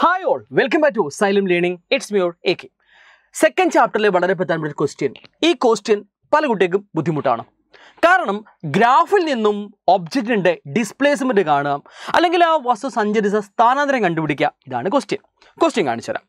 hi all welcome back to Xylem learning it's മ്യൂർ A K second ചാപ്റ്ററിലെ വളരെ പ്രധാനപ്പെട്ട ക്വസ്റ്റ്യൻ ഈ ക്വസ്റ്റ്യൻ പല കുട്ടികൾക്കും ബുദ്ധിമുട്ടാണ് കാരണം ഗ്രാഫിൽ നിന്നും ഒബ്ജക്റ്റിൻ്റെ ഡിസ്പ്ലേസ്മെൻറ്റ് കാണുക അല്ലെങ്കിൽ ആ വസ്തു സഞ്ചരിച്ച സ്ഥാനാന്തരം കണ്ടുപിടിക്കുക ഇതാണ് ക്വസ്റ്റ്യൻ ക്വസ്റ്റ്യൻ കാണിച്ചു തരാം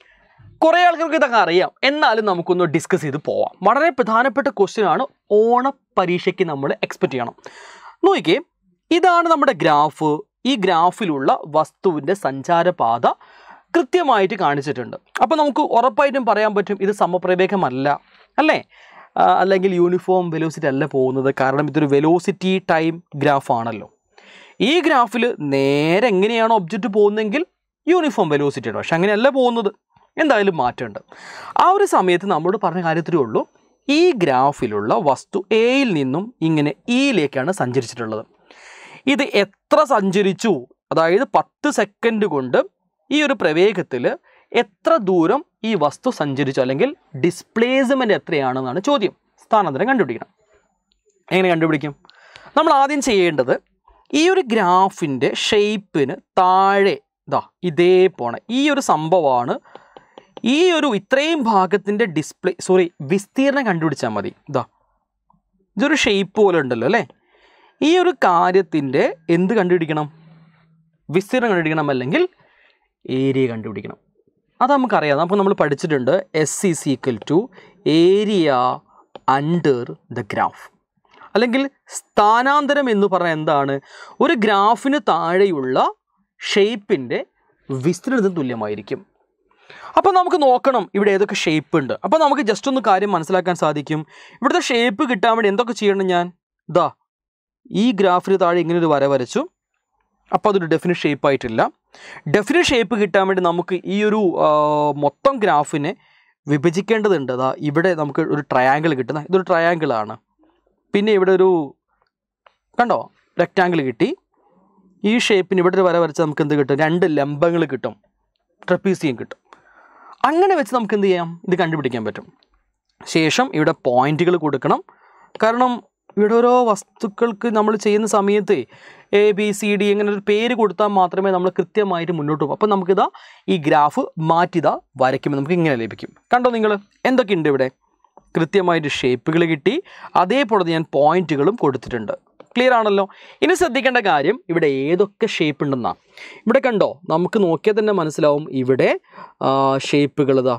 കുറേ ആൾക്കാർക്ക് ഇതൊക്കെ അറിയാം എന്നാലും നമുക്കൊന്ന് ഡിസ്കസ് ചെയ്ത് പോവാം വളരെ പ്രധാനപ്പെട്ട ക്വസ്റ്റ്യൻ ആണ് ഓണ പരീക്ഷയ്ക്ക് നമ്മൾ എക്സ്പെക്റ്റ് ചെയ്യണം നോക്കിക്കേ ഇതാണ് നമ്മുടെ ഗ്രാഫ് ഈ ഗ്രാഫിലുള്ള വസ്തുവിൻ്റെ സഞ്ചാരപാത കൃത്യമായിട്ട് കാണിച്ചിട്ടുണ്ട് അപ്പോൾ നമുക്ക് ഉറപ്പായിട്ടും പറയാൻ പറ്റും ഇത് സമപ്രവേഗമല്ല അല്ലേ ആ, അല്ലെങ്കിൽ യൂണിഫോം വെലോസിറ്റി അല്ല പോകുന്നത് കാരണം ഇതൊരു വെലോസിറ്റി ടൈം ഗ്രാഫ് ആണല്ലോ ഈ ഗ്രാഫിൽ നേരെ എങ്ങനെയാണ് ഒബ്ജക്റ്റ് പോകുന്നതെങ്കിൽ യൂണിഫോം വെലോസിറ്റിയാണ് പക്ഷെ അങ്ങനെയല്ല പോകുന്നത് എന്തായാലും മാറ്റമുണ്ട് ആ ഒരു സമയത്ത് നമ്മളോട് പറഞ്ഞ കാര്യത്തിലേ ഉള്ളൂ ഈ ഗ്രാഫിലുള്ള വസ്തു എയിൽ നിന്നും ഇങ്ങനെ ഇയിലേക്കാണ് സഞ്ചരിച്ചിട്ടുള്ളത് ഇത് എത്ര സഞ്ചരിച്ചു അതായത് പത്ത് സെക്കൻഡ് കൊണ്ട് ഈ ഒരു പ്രവേഗത്തിൽ എത്ര ദൂരം ഈ വസ്തു സഞ്ചരിച്ചു അല്ലെങ്കിൽ ഡിസ്പ്ലേസ്മെൻ്റ് എത്രയാണെന്നാണ് ചോദ്യം സ്ഥാനാന്തരം കണ്ടുപിടിക്കണം എങ്ങനെ കണ്ടുപിടിക്കും നമ്മൾ ആദ്യം ചെയ്യേണ്ടത് ഈ ഒരു ഗ്രാഫിൻ്റെ ഷേപ്പിന് താഴെ ഇതാ ഇതേ പോണ ഈ ഒരു സംഭവമാണ് ഈ ഒരു ഇത്രയും ഭാഗത്തിൻ്റെ ഡിസ്പ്ലേ സോറി വിസ്തീർണം കണ്ടുപിടിച്ചാൽ മതി ഇതാ ഇതൊരു ഷേപ്പ് പോലെ ഉണ്ടല്ലോ അല്ലേ ഈ ഒരു കാര്യത്തിൻ്റെ എന്ത് കണ്ടുപിടിക്കണം വിസ്തീർണം കണ്ടുപിടിക്കണം അല്ലെങ്കിൽ ഏരിയ കണ്ടുപിടിക്കണം അത് നമുക്കറിയാം അപ്പോൾ നമ്മൾ പഠിച്ചിട്ടുണ്ട് S C C equal to area under the graph അല്ലെങ്കിൽ സ്ഥാനാന്തരം എന്ന് പറഞ്ഞാൽ എന്താണ് ഒരു ഗ്രാഫിന് താഴെയുള്ള ഷേപ്പിൻ്റെ വിസ്തീർണത്തിന് തുല്യമായിരിക്കും അപ്പോൾ നമുക്ക് നോക്കണം ഇവിടെ ഏതൊക്കെ ഷേപ്പ് ഉണ്ട് അപ്പോൾ നമുക്ക് ജസ്റ്റ് ഒന്ന് കാര്യം മനസ്സിലാക്കാൻ സാധിക്കും ഇവിടുത്തെ ഷേപ്പ് കിട്ടാൻ വേണ്ടി എന്തൊക്കെ ചെയ്യണം ഞാൻ ദാ ഈ ഗ്രാഫിന് താഴെ ഇങ്ങനെ ഒരു വര വരച്ചു അപ്പോൾ അതൊരു ഡെഫിനിറ്റ് ഷേപ്പ് ആയിട്ടില്ല ഡെഫിനിറ്റ് ഷേപ്പ് കിട്ടാൻ വേണ്ടി നമുക്ക് ഈ ഒരു ആ, മൊത്തം ഗ്രാഫിനെ വിഭജിക്കേണ്ടതുണ്ട് അതാ ഇവിടെ നമുക്ക് ഒരു ട്രയാങ്കിൾ കിട്ടുന്ന ഇതൊരു ട്രയാങ്കിൾ ആണ് പിന്നെ ഇവിടെ ഒരു കണ്ടോ റെക്റ്റാങ്കിൾ കിട്ടി ഈ ഷേപ്പിന് ഇവിടെ ഒരു വര വരച്ചാൽ നമുക്ക് എന്ത് കിട്ടും രണ്ട് ലംബങ്ങൾ കിട്ടും ട്രപ്പീസിയം കിട്ടും അങ്ങനെ വെച്ച് നമുക്ക് എന്ത് ചെയ്യാം ഇത് കണ്ടുപിടിക്കാൻ പറ്റും ശേഷം ഇവിടെ പോയിന്റുകൾ കൊടുക്കണം കാരണം ഇവിടെ ഓരോ വസ്തുക്കൾക്ക് നമ്മൾ ചെയ്യുന്ന സമയത്ത് എ ബി സി ഡി അങ്ങനെ ഒരു പേര് കൊടുത്താൽ മാത്രമേ നമ്മൾ കൃത്യമായിട്ട് മുന്നോട്ട് പോകും അപ്പോൾ നമുക്കിതാ ഈ ഗ്രാഫ് മാറ്റിതാ വരയ്ക്കുമ്പോൾ നമുക്ക് ഇങ്ങനെ ലഭിക്കും കണ്ടോ നിങ്ങൾ എന്തൊക്കെയുണ്ട് ഇവിടെ കൃത്യമായിട്ട് ഷേപ്പുകൾ കിട്ടി അതേപോലെ ഞാൻ പോയിന്റുകളും കൊടുത്തിട്ടുണ്ട് ക്ലിയർ ആണല്ലോ ഇനി ശ്രദ്ധിക്കേണ്ട കാര്യം ഇവിടെ ഏതൊക്കെ ഷേപ്പ് ഉണ്ടെന്നാണ് ഇവിടെ കണ്ടോ നമുക്ക് നോക്കിയാൽ തന്നെ മനസ്സിലാവും ഇവിടെ ഷേപ്പുകൾ ഇതാ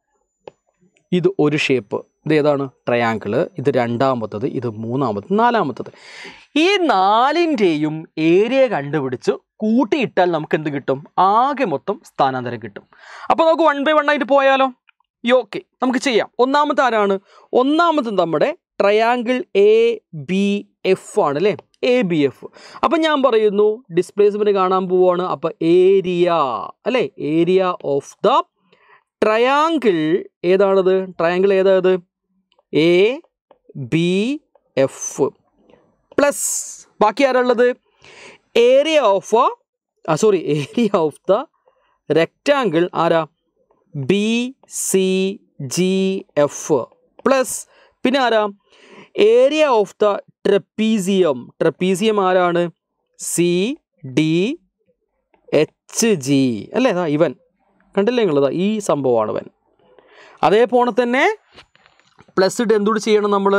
ഇത് ഒരു ഷേപ്പ് ഇത് ഏതാണ് ട്രയാങ്കിള് ഇത് രണ്ടാമത്തത് ഇത് മൂന്നാമത്തത് നാലാമത്തത് ഈ നാലിൻ്റെയും ഏരിയ കണ്ടുപിടിച്ച് കൂട്ടിയിട്ടാൽ നമുക്ക് എന്ത് കിട്ടും ആകെ മൊത്തം സ്ഥാനാന്തരം കിട്ടും അപ്പോൾ നമുക്ക് വൺ ബൈ വൺ ആയിട്ട് പോയാലോ ഓക്കെ നമുക്ക് ചെയ്യാം ഒന്നാമത്തെ ആരാണ് ഒന്നാമത്തെ നമ്മുടെ ട്രയാങ്കിൾ എ ബി എഫ് ആണ് അല്ലേ എ ബി എഫ് അപ്പം ഞാൻ പറയുന്നു ഡിസ്പ്ലേസ്മെൻറ്റ് കാണാൻ പോവാണ് അപ്പോൾ ഏരിയ അല്ലേ ഏരിയ ഓഫ് ദ ട്രയാങ്കിൾ ഏതാണത് ട്രയാങ്കിൾ ഏതായത് എ ബി എഫ് പ്ലസ് ബാക്കി ആരാളുള്ളത് ഏരിയ ഓഫ് ആ sorry area of the rectangle ആരാ B C G F plus പിന്നെ ആരാ area of the trapezium trapezium ആരാണ് സി ഡി എച്ച് ജി അല്ലേ അതാ ഇവൻ കണ്ടില്ലേ നിങ്ങളിതാ ഈ സംഭവമാണ് ഇവൻ അതേപോലെ തന്നെ പ്ലസ് ഇട്ട് എന്തുകൂടി ചെയ്യണം നമ്മൾ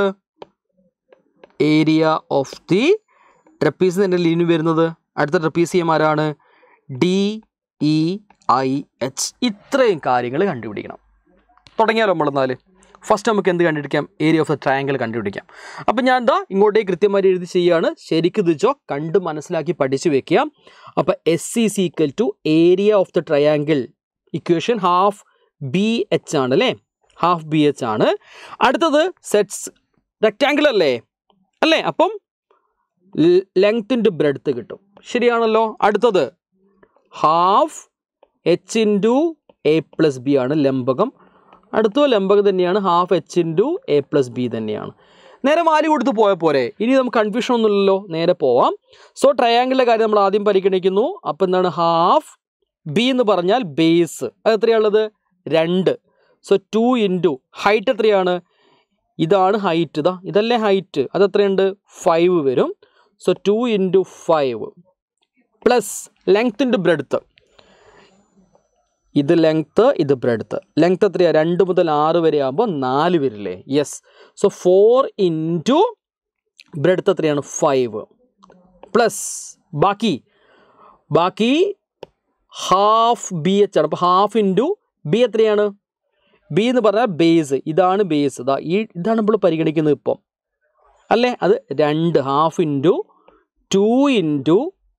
ഏരിയ ഓഫ് ദി ട്രപ്പീസ് തന്നെ ലീന് വരുന്നത് അടുത്ത ട്രപ്പീസിയം ആരാണ് ഡി ഇ ഐ എച്ച് ഇത്രയും കാര്യങ്ങൾ കണ്ടുപിടിക്കണം തുടങ്ങിയാലോ നമ്മളെന്നാൽ ഫസ്റ്റ് നമുക്ക് എന്ത് കണ്ടുപിടിക്കാം ഏരിയ ഓഫ് ദ ട്രയാങ്കിൾ കണ്ടുപിടിക്കാം അപ്പം ഞാൻ എന്താ ഇങ്ങോട്ടേക്ക് കൃത്യമായിട്ട് എഴുതി ചെയ്യുകയാണ് ശരിക്കും ഇതിച്ചോ കണ്ട് മനസ്സിലാക്കി പഠിച്ചു വെക്കുക അപ്പോൾ S C C equal to area of the triangle equation half B H ആണ് അല്ലേ ഹാഫ് ബി എച്ച് ആണ് അടുത്തത് സെറ്റ്സ് റെക്റ്റാങ്കിൾ അല്ലേ അല്ലേ അപ്പം ലെങ്ത് ഇൻറ്റു ബ്രെഡ്ത്ത് കിട്ടും ശരിയാണല്ലോ അടുത്തത് half H into A plus B ആണ് ലംബകം അടുത്ത ലംബകം തന്നെയാണ് half H into A plus B തന്നെയാണ് നേരെ മാലി കൊടുത്ത് പോയ പോരെ ഇനി നമുക്ക് കൺഫ്യൂഷൻ ഒന്നുമില്ലല്ലോ നേരെ പോവാം സോ ട്രയാങ്കിളിൻ്റെ കാര്യം നമ്മൾ ആദ്യം പരിഗണിക്കുന്നു അപ്പോൾ എന്താണ് ഹാഫ് ബി എന്ന് പറഞ്ഞാൽ ബേസ് അത് എത്രയാണുള്ളത് രണ്ട് സോ ടു ഇൻറ്റു ഹൈറ്റ് എത്രയാണ് ഇതാണ് ഹൈറ്റ് ഇതാ ഇതല്ലേ ഹൈറ്റ് അത് എത്രയുണ്ട് ഫൈവ് വരും so two into five plus length into breadth ഇത് ലെങ്ത്ത് ഇത് ബ്രെഡ്ത്ത് ലെങ്ത്ത് എത്രയാണ് രണ്ട് മുതൽ ആറ് വരെ ആകുമ്പോൾ നാല് വരില്ലേ yes so four into breadth എത്രയാണ് ഫൈവ് പ്ലസ് ബാക്കി ബാക്കി ഹാഫ് ബി എച്ച് ആണ് അപ്പോൾ ഹാഫ് ഇൻറ്റു ബി എത്രയാണ് ബി എന്ന് പറഞ്ഞാൽ ബേസ് ഇതാണ് ബേസ് ഇതാ ഈ ഇതാണ് നമ്മൾ പരിഗണിക്കുന്നത് ഇപ്പം അല്ലേ അത് രണ്ട് half into two into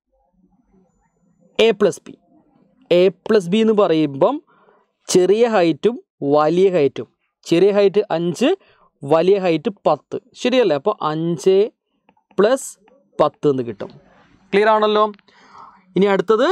A plus B A plus B എന്ന് പറയുമ്പം ചെറിയ ഹൈറ്റും വലിയ ഹൈറ്റും ചെറിയ ഹൈറ്റ് അഞ്ച് വലിയ ഹൈറ്റ് പത്ത് ശരിയല്ലേ അപ്പോൾ അഞ്ച് പ്ലസ് പത്ത് എന്ന് കിട്ടും ക്ലിയർ ആണല്ലോ ഇനി അടുത്തത്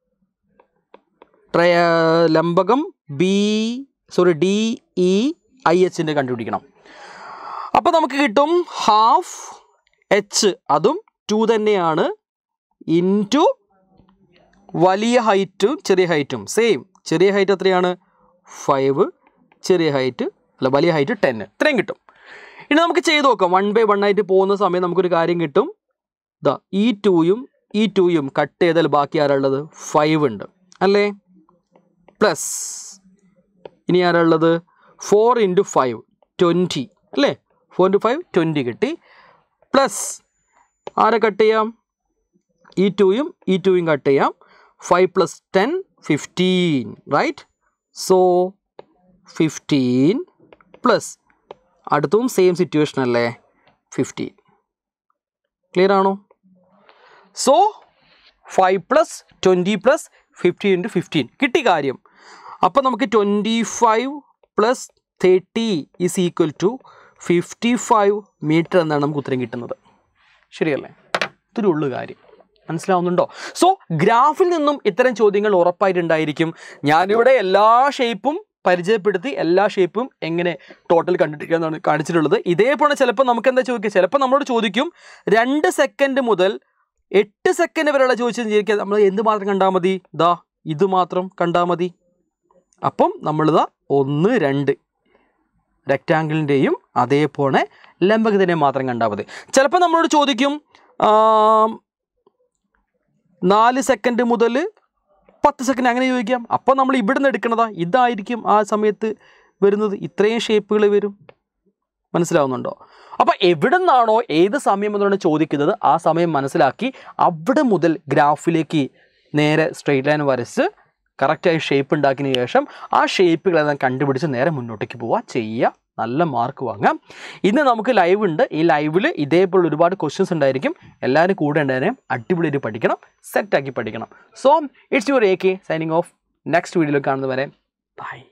ട്രയ ലംബകം B sorry D E I എച്ചിൻ്റെ കണ്ടുപിടിക്കണം അപ്പോൾ നമുക്ക് കിട്ടും ഹാഫ് എച്ച് അതും ടു തന്നെയാണ് ഇൻറ്റു വലിയ ഹൈറ്റും ചെറിയ ഹൈറ്റും സെയിം ചെറിയ ഹൈറ്റ് എത്രയാണ് ഫൈവ് ചെറിയ ഹൈറ്റ് അല്ല വലിയ ഹൈറ്റ് ടെൻ ഇത്രയും കിട്ടും ഇനി നമുക്ക് ചെയ്ത് നോക്കാം വൺ ബൈ വൺ ആയിട്ട് പോകുന്ന സമയം നമുക്കൊരു കാര്യം കിട്ടും ഇതാ ഈ ടൂയും ഈ ടൂയും കട്ട് ചെയ്താൽ ബാക്കി ആരാളുള്ളത് ഫൈവ് ഉണ്ട് അല്ലേ പ്ലസ് ഇനി ആരാളുള്ളത് ഫോർ ഇൻറ്റു ഫൈവ് ട്വൻറ്റി അല്ലേ ഫോർ ഇൻറ്റു ഫൈവ് ട്വൻറ്റി കിട്ടി പ്ലസ് ആരെ കട്ട് ചെയ്യാം ഈ ടൂയും ഈ ടൂയും കട്ട് ചെയ്യാം five plus ten fifteen right so fifteen plus അടുത്തും സെയിം സിറ്റുവേഷൻ അല്ലേ ഫിഫ്റ്റീൻ ക്ലിയർ ആണോ so five plus twenty plus fifteen into fifteen കിട്ടി കാര്യം അപ്പോൾ നമുക്ക് twenty five plus thirty is equal to fifty five metre എന്നാണ് നമുക്ക് ഉത്തരം കിട്ടുന്നത് ശരിയല്ലേ ഇത്തിരി ഉള്ളു കാര്യം മനസ്സിലാവുന്നുണ്ടോ സോ ഗ്രാഫിൽ നിന്നും ഇത്തരം ചോദ്യങ്ങൾ ഉറപ്പായിട്ടുണ്ടായിരിക്കും ഞാനിവിടെ എല്ലാ ഷേപ്പും പരിചയപ്പെടുത്തി എല്ലാ ഷേപ്പും എങ്ങനെ ടോട്ടൽ കണ്ടിരിക്കുകയെന്നാണ് കാണിച്ചിട്ടുള്ളത് ഇതേപോലെ ചിലപ്പോൾ നമുക്ക് എന്താ ചോദിക്കുക ചിലപ്പോൾ നമ്മളോട് ചോദിക്കും രണ്ട് സെക്കൻഡ് മുതൽ എട്ട് സെക്കൻഡ് വരെയുള്ള ചോദിച്ചു വിചാരിക്കുക നമ്മൾ എന്ത് മാത്രം കണ്ടാൽ മതി ദാ ഇത് മാത്രം കണ്ടാൽ മതി അപ്പം നമ്മളിതാ ഒന്ന് രണ്ട് റെക്റ്റാങ്കിളിൻ്റെയും അതേപോലെ ലംബകത്തിൻ്റെയും മാത്രം കണ്ടാൽ മതി ചിലപ്പോൾ നമ്മളോട് ചോദിക്കും ആം, നാല് സെക്കൻഡ് മുതൽ പത്ത് സെക്കൻഡ് അങ്ങനെ ചോദിക്കാം അപ്പോൾ നമ്മൾ ഇവിടുന്ന് എടുക്കണതാ ഇതായിരിക്കും ആ സമയത്ത് വരുന്നത് ഇത്രയും ഷേപ്പുകൾ വരും മനസ്സിലാവുന്നുണ്ടോ അപ്പോൾ എവിടെ നിന്നാണോ ഏത് സമയം എന്നാണ് ചോദിക്കുന്നത് ആ സമയം മനസ്സിലാക്കി അവിടെ മുതൽ ഗ്രാഫിലേക്ക് നേരെ സ്ട്രെയിറ്റ് ലൈൻ വരച്ച് കറക്റ്റായി ഷേപ്പ് ഉണ്ടാക്കിയതിന് ശേഷം ആ ഷേപ്പുകളെല്ലാം കണ്ടുപിടിച്ച് നേരെ മുന്നോട്ടേക്ക് പോവുക ചെയ്യുക നല്ല മാർക്ക് വാങ്ങാം ഇന്ന് നമുക്ക് ലൈവ് ഉണ്ട് ഈ ലൈവിൽ ഇതേപോലെ ഒരുപാട് ക്വസ്റ്റ്യൻസ് ഉണ്ടായിരിക്കും എല്ലാവരും കൂടെ ഉണ്ടായാലും അടിപൊളിയായിട്ട് പഠിക്കണം സെറ്റാക്കി പഠിക്കണം so it's your A K signing off next വീഡിയോയിൽ കാണുന്നവരെ ബൈ